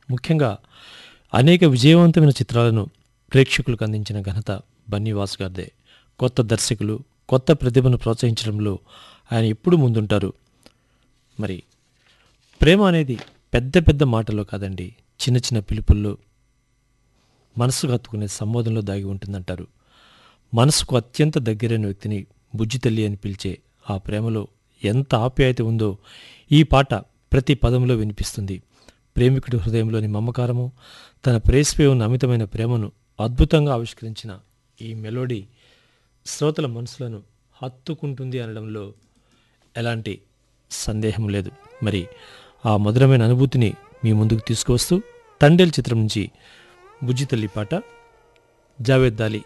ముఖ్యంగా అనేక విజయవంతమైన చిత్రాలను ప్రేక్షకులకు అందించిన ఘనత బన్నీవాస్ గారిదే కొత్త దర్శకులు కొత్త ప్రతిభను ప్రోత్సహించడంలో ఆయన ఎప్పుడూ ముందుంటారు మరి ప్రేమ అనేది పెద్ద పెద్ద మాటల్లో కాదండి చిన్న చిన్న పిలుపుల్లో మనసుకు హత్తుకునే సంబోధనలో దాగి ఉంటుందంటారు మనసుకు అత్యంత దగ్గరైన వ్యక్తిని బుజ్జి తల్లి అని పిలిచే ఆ ప్రేమలో ఎంత ఆప్యాయత ఉందో ఈ పాట ప్రతి పదంలో వినిపిస్తుంది ప్రేమికుడి హృదయంలోని మమకారము తన ప్రేయసిపై ఉన్న అమితమైన ప్రేమను అద్భుతంగా ఆవిష్కరించిన ఈ మెలోడీ శ్రోతల మనసులను హత్తుకుంటుంది అనడంలో ఎలాంటి సందేహం లేదు మరి ఆ మధురమైన అనుభూతిని మీ ముందుకు తీసుకువస్తూ తండేల్ చిత్రం నుంచి బుజ్జి తల్లి పాట జావేద్ దాలి